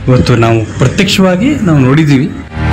ಇವತ್ತು ನಾವು ಪ್ರತ್ಯಕ್ಷವಾಗಿ ನಾವು ನೋಡಿದ್ದೀವಿ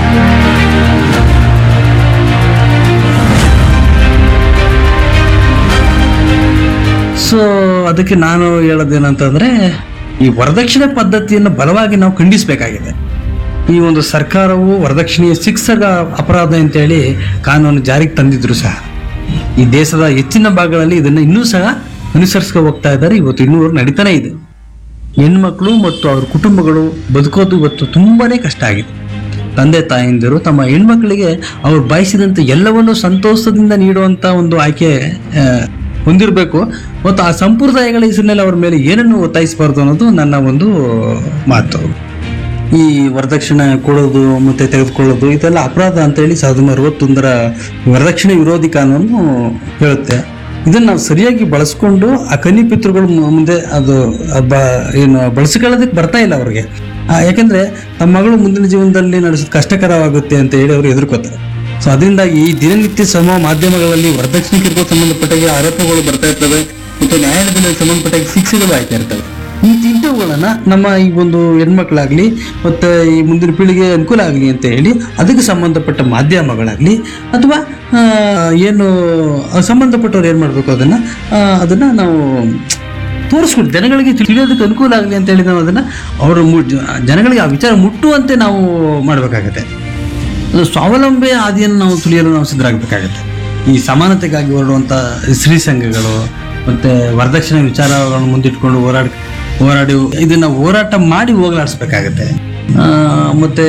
ಸೊ ಅದಕ್ಕೆ ನಾನು ಹೇಳೋದೇನಂತಂದ್ರೆ ಈ ವರದಕ್ಷಿಣೆ ಪದ್ಧತಿಯನ್ನು ಬಲವಾಗಿ ನಾವು ಖಂಡಿಸಬೇಕಾಗಿದೆ ಈ ಒಂದು ಸರ್ಕಾರವು ವರದಕ್ಷಿಣೆಯ ಶಿಕ್ಷಕ ಅಪರಾಧ ಅಂತೇಳಿ ಕಾನೂನು ಜಾರಿಗೆ ತಂದಿದ್ರು ಸಹ ಈ ದೇಶದ ಹೆಚ್ಚಿನ ಭಾಗಗಳಲ್ಲಿ ಇದನ್ನು ಇನ್ನೂ ಸಹ ಅನುಸರಿಸ್ಕೊ ಹೋಗ್ತಾ ಇದ್ದಾರೆ ಇವತ್ತು ಇನ್ನೂ ನಡೀತಾನೆ ಇದೆ ಹೆಣ್ಮಕ್ಳು ಮತ್ತು ಅವ್ರ ಕುಟುಂಬಗಳು ಬದುಕೋದು ಇವತ್ತು ತುಂಬಾನೇ ಕಷ್ಟ ಆಗಿದೆ ತಂದೆ ತಾಯಂದಿರು ತಮ್ಮ ಹೆಣ್ಮಕ್ಳಿಗೆ ಅವ್ರು ಬಯಸಿದಂತೆ ಎಲ್ಲವನ್ನೂ ಸಂತೋಷದಿಂದ ನೀಡುವಂತ ಒಂದು ಆಯ್ಕೆ ಆ, ಹೊಂದಿರಬೇಕು ಮತ್ತು ಆ ಸಂಪ್ರದಾಯಗಳ ಹೆಸರಿನಲ್ಲಿ ಅವ್ರ ಮೇಲೆ ಏನನ್ನು ಒತ್ತಾಯಿಸಬಾರ್ದು ಅನ್ನೋದು ನನ್ನ ಒಂದು ಮಾತು ಈ ವರದಕ್ಷಿಣೆ ಕೊಡೋದು ಮತ್ತೆ ತೆಗೆದುಕೊಳ್ಳೋದು ಇದೆಲ್ಲ ಅಪರಾಧ ಅಂತೇಳಿ ಸಾವಿರದ ಒಂಬೈನೂರ ಅರವತ್ತೊಂದರ ವರದಕ್ಷಿಣೆ ವಿರೋಧಿ ಕಾನೂನು ಹೇಳುತ್ತೆ ಇದನ್ನ ನಾವು ಸರಿಯಾಗಿ ಬಳಸ್ಕೊಂಡು ಆ ಕನ್ನಿ ಪಿತೃಗಳು ಮು- ಮುಂದೆ ಅದು ಅದ್ ಬ- ಏನು ಬಳಸಿಕೊಳ್ಳೋದಕ್ಕೆ ಬರ್ತಾ ಇಲ್ಲ ಅವ್ರಿಗೆ ಆ, ಯಾಕೆಂದ್ರೆ ತಮ್ಮ ಮಗಳು ಮುಂದಿನ ಜೀವನದಲ್ಲಿ ನಡೆಸೋದು ಕಷ್ಟಕರವಾಗುತ್ತೆ ಅಂತ ಹೇಳಿ ಅವರು ಎದುರ್ಕೋತಾರೆ ಸೊ ಅದರಿಂದಾಗಿ ಈ ದಿನನಿತ್ಯ ಸಮ ಮಾಧ್ಯಮಗಳಲ್ಲಿ ವರದಕ್ಷಿಣೆ ಕಿರುಕುಳ ಸಂಬಂಧಪಟ್ಟಾಗ ಆರೋಪಗಳು ಬರ್ತಾ ಇರ್ತವೆ ಮತ್ತು ನ್ಯಾಯಾಲಯದಲ್ಲಿ ಸಂಬಂಧಪಟ್ಟಾಗ ಶಿಕ್ಷೆಗಳು ಆಯ್ತಾ ಇರ್ತವೆ ಇಂಥ ಇಂಥವುಗಳನ್ನ ನಮ್ಮ ಈ ಒಂದು ಹೆಣ್ಮಕ್ಳಾಗ್ಲಿ ಮತ್ತೆ ಈ ಮುಂದಿನ ಪೀಳಿಗೆ ಅನುಕೂಲ ಆಗಲಿ ಅಂತ ಹೇಳಿ ಅದಕ್ಕೆ ಸಂಬಂಧಪಟ್ಟ ಮಾಧ್ಯಮಗಳಾಗ್ಲಿ ಅಥವಾ ಆ, ಏನು ಆ ಸಂಬಂಧಪಟ್ಟವ್ರು ಏನು ಮಾಡಬೇಕು ಅದನ್ನ ಆ, ಅದನ್ನ ನಾವು ತೋರಿಸ್ಕೊಟ್ಟು ಜನಗಳಿಗೆ ತಿಳಿಯೋದಕ್ಕೆ ಅನುಕೂಲ ಆಗಲಿ ಅಂತ ಹೇಳಿ ನಾವು ಅದನ್ನ ಅವರು ಜನಗಳಿಗೆ ಆ ವಿಚಾರ ಮುಟ್ಟುವಂತೆ ನಾವು ಮಾಡಬೇಕಾಗತ್ತೆ ಅದು ಸ್ವಾವಲಂಬಿ ಹಾದಿಯನ್ನು ನಾವು ತುಳಿಯಲು ನಾವು ಸಿದ್ಧರಾಗಬೇಕಾಗತ್ತೆ ಈ ಸಮಾನತೆಗಾಗಿ ಹೊರಡುವಂಥ ಸ್ತ್ರೀ ಸಂಘಗಳು ಮತ್ತೆ ವರದಕ್ಷಿಣೆ ವಿಚಾರಗಳನ್ನು ಮುಂದಿಟ್ಕೊಂಡು ಹೋರಾಡ ಹೋರಾಡಿ ಇದನ್ನ ಹೋರಾಟ ಮಾಡಿ ಹೋಗಲಾಡಿಸ್ಬೇಕಾಗತ್ತೆ ಆ, ಮತ್ತೆ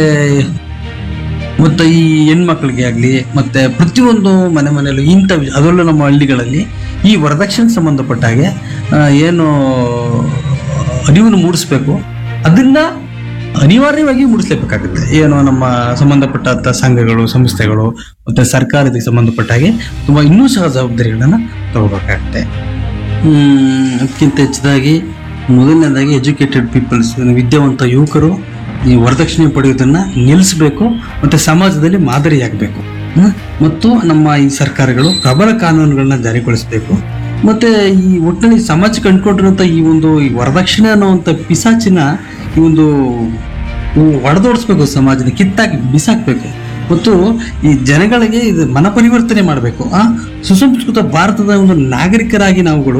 ಮತ್ತು ಈ ಹೆಣ್ಮಕ್ಳಿಗೆ ಆಗಲಿ ಮತ್ತೆ ಪ್ರತಿಯೊಂದು ಮನೆ ಮನೆಯಲ್ಲೂ ಇಂಥ ವಿ- ಅದರಲ್ಲೂ ನಮ್ಮ ಹಳ್ಳಿಗಳಲ್ಲಿ ಈ ವರದಕ್ಷಿಣೆ ಸಂಬಂಧಪಟ್ಟ ಹಾಗೆ ಆ, ಏನು ಅರಿವನ್ನು ಮೂಡಿಸ್ಬೇಕು ಅದನ್ನ ಅನಿವಾರ್ಯವಾಗಿ ಮೂಡಿಸ್ಲೇಬೇಕಾಗುತ್ತೆ ಏನು ನಮ್ಮ ಸಂಬಂಧಪಟ್ಟಂತ ಸಂಘಗಳು ಸಂಸ್ಥೆಗಳು ಮತ್ತೆ ಸರ್ಕಾರಕ್ಕೆ ಸಂಬಂಧಪಟ್ಟ ಹಾಗೆ ತುಂಬಾ ಇನ್ನೂ ಸಹ ಜವಾಬ್ದಾರಿಗಳನ್ನ ತಗೋಬೇಕಾಗುತ್ತೆ ಹ್ಮ್, ಅದಕ್ಕಿಂತ ಹೆಚ್ಚದಾಗಿ ಮೊದಲನೇದಾಗಿ ಎಜುಕೇಟೆಡ್ ಪೀಪಲ್ಸ್ ವಿದ್ಯಾವಂತ ಯುವಕರು ಈ ವರದಕ್ಷಿಣೆ ಪಡೆಯೋದನ್ನ ನಿಲ್ಲಿಸಬೇಕು ಮತ್ತೆ ಸಮಾಜದಲ್ಲಿ ಮಾದರಿಯಾಗಬೇಕು ಹ್ಮ್? ಮತ್ತು ನಮ್ಮ ಈ ಸರ್ಕಾರಗಳು ಪ್ರಬಲ ಕಾನೂನುಗಳನ್ನ ಜಾರಿಗೊಳಿಸಬೇಕು ಮತ್ತೆ ಈ ಒಟ್ಟಿನಲ್ಲಿ ಸಮಾಜಕ್ಕೆ ಅಂಟ್ಕೊಂಡಿರುವಂತ ಈ ಒಂದು ಈ ವರದಕ್ಷಿಣೆ ಅನ್ನುವಂಥ ಪಿಸಾಚಿನ ಈ ಒಂದು ಒಡೆದೋಡಿಸ್ಬೇಕು ಸಮಾಜದ ಕಿತ್ತಾಕಿ ಬಿಸಾಕ್ಬೇಕು ಮತ್ತು ಈ ಜನಗಳಿಗೆ ಇದು ಮನ ಪರಿವರ್ತನೆ ಮಾಡಬೇಕು ಆ ಸುಸಂಸ್ಕೃತ ಭಾರತದ ಒಂದು ನಾಗರಿಕರಾಗಿ ನಾವುಗಳು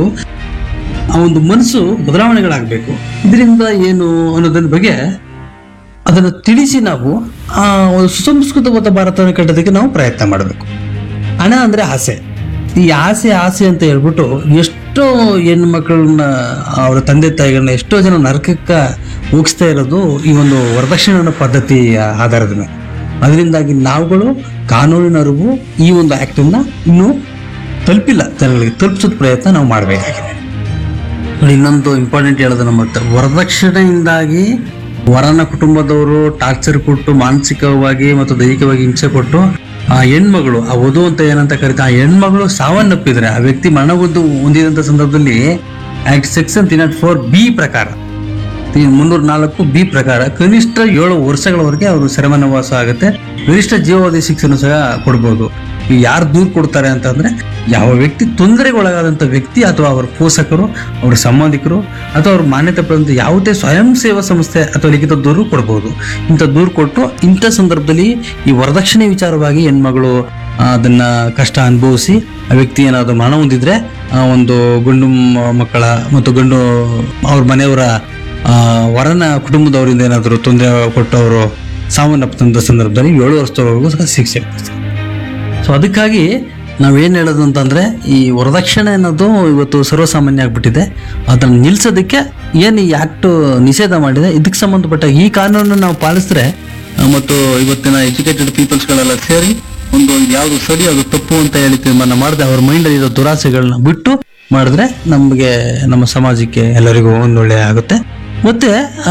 ಆ ಒಂದು ಮನಸ್ಸು ಬದಲಾವಣೆಗಳಾಗಬೇಕು ಇದರಿಂದ ಏನು ಅನ್ನೋದ್ರ ಬಗ್ಗೆ ಅದನ್ನು ತಿಳಿಸಿ ನಾವು ಆ ಒಂದು ಸುಸಂಸ್ಕೃತವಾದ ಭಾರತವನ್ನು ಕಟ್ಟೋದಕ್ಕೆ ನಾವು ಪ್ರಯತ್ನ ಮಾಡಬೇಕು ಹಣ ಅಂದ್ರೆ ಆಸೆ ಈ ಆಸೆ ಆಸೆ ಅಂತ ಹೇಳ್ಬಿಟ್ಟು ಎಷ್ಟೋ ಹೆಣ್ಣು ಮಕ್ಕಳನ್ನ ಅವರ ತಂದೆ ತಾಯಿಗಳನ್ನ ಎಷ್ಟೋ ಜನ ನರಕಕ್ಕೆ ಹೋಗಿಸ್ತಾ ಇರೋದು ಈ ಒಂದು ವರದಕ್ಷಿಣೆ ಅನ್ನೋ ಪದ್ಧತಿಯ ಆಧಾರದ ಮೇಲೆ ಅದರಿಂದಾಗಿ ನಾವುಗಳು ಕಾನೂನಿನ ಅರಿವು ಈ ಒಂದು ಆ್ಯಕ್ಟನ್ನು ಇನ್ನೂ ತಲುಪಿಲ್ಲ ಜನಗಳಿಗೆ ತಲುಪಿಸೋದ್ ಪ್ರಯತ್ನ ನಾವು ಮಾಡಬೇಕಾಗಿದೆ ನೋಡಿ, ಇನ್ನೊಂದು ಇಂಪಾರ್ಟೆಂಟ್ ಹೇಳೋದು ನಮ್ಮ ಹತ್ರ ವರದಕ್ಷಿಣೆಯಿಂದಾಗಿ ವರನ ಕುಟುಂಬದವರು ಟಾರ್ಚರ್ ಕೊಟ್ಟು ಮಾನಸಿಕವಾಗಿ ಮತ್ತು ದೈಹಿಕವಾಗಿ ಹಿಂಸೆ ಕೊಟ್ಟು ಆ ಹೆಣ್ಮಗಳು ಆ ವಧು ಅಂತ ಏನಂತ ಕರೀತಾರೆ ಆ ಹೆಣ್ಮಗಳು ಸಾವನ್ನಪ್ಪಿದ್ರೆ ಆ ವ್ಯಕ್ತಿ ಮರಣವೊಂದು ಹೊಂದಿದಂತ ಸಂದರ್ಭದಲ್ಲಿ act section three nought four B ಪ್ರಕಾರ ಮುನ್ನೂರ ನಾಲ್ಕು ಬಿ ಪ್ರಕಾರ ಕನಿಷ್ಠ ಏಳು ವರ್ಷಗಳವರೆಗೆ ಅವರು ಸೆರೆಮನವಾಸ ಆಗುತ್ತೆ ಗರಿಷ್ಠ ಜೀವಾವಧಿ ಶಿಕ್ಷೆನೂ ಸಹ ಕೊಡ್ಬೋದು ಈ ಯಾರು ದೂರು ಕೊಡ್ತಾರೆ ಅಂತಂದ್ರೆ ಯಾವ ವ್ಯಕ್ತಿ ತೊಂದರೆಗೊಳಗಾದಂಥ ವ್ಯಕ್ತಿ ಅಥವಾ ಅವರ ಪೋಷಕರು ಅವರ ಸಂಬಂಧಿಕರು ಅಥವಾ ಅವ್ರ ಮಾನ್ಯತೆ ಪಡೆದಂಥ ಯಾವುದೇ ಸ್ವಯಂ ಸೇವಾ ಸಂಸ್ಥೆ ಅಥವಾ ಲಿಖಿತ ದೂರು ಕೊಡ್ಬೋದು ಇಂಥ ದೂರು ಕೊಟ್ಟು ಇಂಥ ಸಂದರ್ಭದಲ್ಲಿ ಈ ವರದಕ್ಷಿಣೆ ವಿಚಾರವಾಗಿ ಹೆಣ್ಮಗಳು ಆ, ಅದನ್ನ ಕಷ್ಟ ಅನುಭವಿಸಿ ಆ ವ್ಯಕ್ತಿ ಏನಾದ್ರು ಮರಣ ಹೊಂದಿದ್ರೆ ಆ ಒಂದು ಗಂಡು ಮ- ಮಕ್ಕಳ ಮತ್ತು ಗಂಡು ಅವ್ರ ಮನೆಯವರ ಆ, ವರನ ಕುಟುಂಬದವರಿಂದ ಏನಾದರೂ ತೊಂದರೆ ಕೊಟ್ಟು ಅವರು ಸಾವನ್ನಪ್ಪಂಥ ಸಂದರ್ಭದಲ್ಲಿ ಏಳು ವರ್ಷದವರೆಗೂ ಸಹ ಶಿಕ್ಷೆ ಇರ್ತದೆ ಸೊ ಅದಕ್ಕಾಗಿ ನಾವೇನು ಹೇಳೋದು ಅಂತಂದ್ರೆ ಈ ವರದಕ್ಷಿಣೆ ಅನ್ನೋದು ಇವತ್ತು ಸರ್ವಸಾಮಾನ್ಯ ಆಗ್ಬಿಟ್ಟಿದೆ ಅದನ್ನು ನಿಲ್ಸೋದಕ್ಕೆ ಏನು ಈ ಆಕ್ಟ್ ನಿಷೇಧ ಮಾಡಿದೆ ಇದಕ್ಕೆ ಸಂಬಂಧಪಟ್ಟ ಈ ಕಾನೂನನ್ನು ನಾವು ಪಾಲಿಸಿದ್ರೆ ಆ, ಮತ್ತು ಇವತ್ತಿನ ಎಜುಕೇಟೆಡ್ ಪೀಪಲ್ಸ್ಗಳೆಲ್ಲ ಸೇರಿ ಒಂದು ಯಾವುದು ಸರಿ ಅದು ತಪ್ಪು ಅಂತ ಹೇಳಿ ತೀರ್ಮಾನ ಮಾಡಿದೆ ಅವ್ರ ಮೈಂಡಲ್ಲಿ ಇರೋ ದುರಾಸೆಗಳನ್ನ ಬಿಟ್ಟು ಮಾಡಿದ್ರೆ ನಮಗೆ ನಮ್ಮ ಸಮಾಜಕ್ಕೆ ಎಲ್ಲರಿಗೂ ಒಂದೊಳ್ಳೆ ಆಗುತ್ತೆ ಮತ್ತೆ ಆ,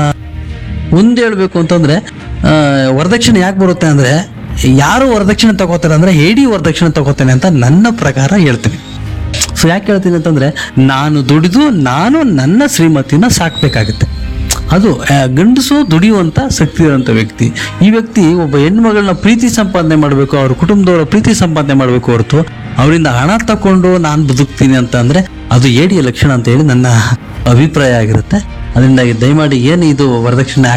ಒಂದ್ ಹೇಳ್ಬೇಕು ಅಂತಂದ್ರೆ ಆ, ವರದಕ್ಷಿಣೆ ಯಾಕೆ ಬರುತ್ತೆ ಅಂದ್ರೆ ಯಾರು ವರದಕ್ಷಿಣೆ ತಗೋತಾರೆ ಅಂದ್ರೆ ಹೇಡಿ ವರದಕ್ಷಿಣೆ ತಗೋತಾನೆ ಅಂತ ನನ್ನ ಪ್ರಕಾರ ಹೇಳ್ತೀನಿ ಸೊ ಯಾಕೆ ಹೇಳ್ತೀನಿ ಅಂತಂದ್ರೆ ನಾನು ದುಡಿದು ನಾನು ನನ್ನ ಶ್ರೀಮತಿನ ಸಾಕ್ಬೇಕಾಗುತ್ತೆ ಅದು ಆ, ಗಂಡಸು ದುಡಿಯುವಂತ ಶಕ್ತಿ ಇರುವಂತ ವ್ಯಕ್ತಿ ಈ ವ್ಯಕ್ತಿ ಒಬ್ಬ ಹೆಣ್ಮಗಳನ್ನ ಪ್ರೀತಿ ಸಂಪಾದನೆ ಮಾಡಬೇಕು ಅವ್ರ ಕುಟುಂಬದವರ ಪ್ರೀತಿ ಸಂಪಾದನೆ ಮಾಡಬೇಕು ಹೊರತು ಅವರಿಂದ ಹಣ ತಕೊಂಡು ನಾನು ಬದುಕ್ತೀನಿ ಅಂತ ಅಂದ್ರೆ ಅದು ಏಡಿಯ ಲಕ್ಷಣ ಅಂತ ಹೇಳಿ ನನ್ನ ಅಭಿಪ್ರಾಯ ಆಗಿರುತ್ತೆ ಅದರಿಂದಾಗಿ ದಯಮಾಡಿ ಏನು ಇದು ವರದಕ್ಷಿಣೆ